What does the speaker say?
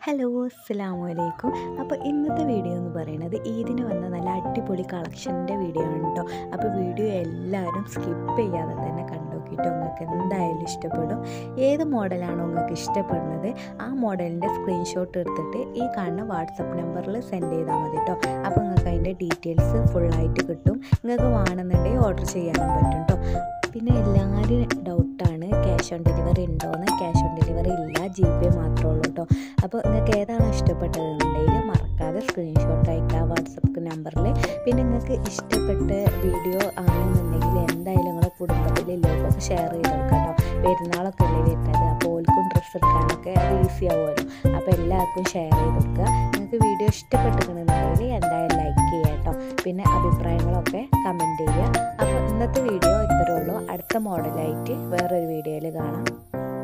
hello അസ്സാം വലൈക്കും അപ്പോൾ ഇന്നത്തെ വീഡിയോ എന്ന് പറയുന്നത് ഈദിന് വന്ന നല്ല അടിപൊളി കളക്ഷൻ്റെ വീഡിയോ ആണ് കേട്ടോ അപ്പോൾ വീഡിയോ എല്ലാവരും സ്കിപ്പ് ചെയ്യാതെ തന്നെ കണ്ടുനോക്കിയിട്ട് നിങ്ങൾക്ക് എന്തായാലും ഇഷ്ടപ്പെടും ഏത് മോഡലാണോ നിങ്ങൾക്ക് ഇഷ്ടപ്പെടുന്നത് ആ മോഡലിൻ്റെ സ്ക്രീൻഷോട്ട് എടുത്തിട്ട് ഈ കാണുന്ന വാട്സപ്പ് നമ്പറിൽ സെൻഡ് ചെയ്താൽ മതി കേട്ടോ അപ്പോൾ നിങ്ങൾക്ക് അതിൻ്റെ ഡീറ്റെയിൽസ് ഫുള്ളായിട്ട് കിട്ടും നിങ്ങൾക്ക് വേണമെന്നുണ്ടെങ്കിൽ ഓർഡർ ചെയ്യാനും പറ്റും കേട്ടോ പിന്നെ എല്ലാവരും ഡൗട്ടാണ് ക്യാഷ് ഓൺ ഡെലിവറി ഉണ്ടോയെന്ന് ക്യാഷ് ഓൺ ഡെലിവറി ഇല്ല ജി പേ മാത്രമേ ഉള്ളൂ കേട്ടോ അപ്പോൾ നിങ്ങൾക്ക് ഏതാണോ ഇഷ്ടപ്പെട്ടതെന്നുണ്ടെങ്കിൽ മറക്കാതെ സ്ക്രീൻഷോട്ട് അയക്കുക വാട്സപ്പ് നമ്പറിൽ പിന്നെ നിങ്ങൾക്ക് ഇഷ്ടപ്പെട്ട വീഡിയോ ആണെന്നുണ്ടെങ്കിൽ എന്തായാലും നിങ്ങളുടെ കുടുംബത്തിൽ എല്ലാവർക്കും ഷെയർ ചെയ്ത് കൊടുക്കാം കേട്ടോ പെരുന്നാളൊക്കെ അല്ലേ വരുന്നത് അപ്പോൾ ഓൽക്കും ഡ്രസ്സ് എടുക്കാനൊക്കെ അത് ഈസി ആവുമല്ലോ അപ്പോൾ എല്ലാവർക്കും ഷെയർ ചെയ്ത് കൊടുക്കുക നിങ്ങൾക്ക് വീഡിയോ ഇഷ്ടപ്പെട്ടിട്ടുണ്ടെന്നുണ്ടെങ്കിൽ എന്തായാലും ലൈക്ക് ചെയ്യുക കേട്ടോ പിന്നെ അഭിപ്രായങ്ങളൊക്കെ കമൻറ്റ് ചെയ്യുക അപ്പോൾ ഇന്നത്തെ വീഡിയോ ഇത്രയേ ഉള്ളൂ അടുത്ത മോഡലായിട്ട് വേറൊരു വീഡിയോയിൽ കാണാം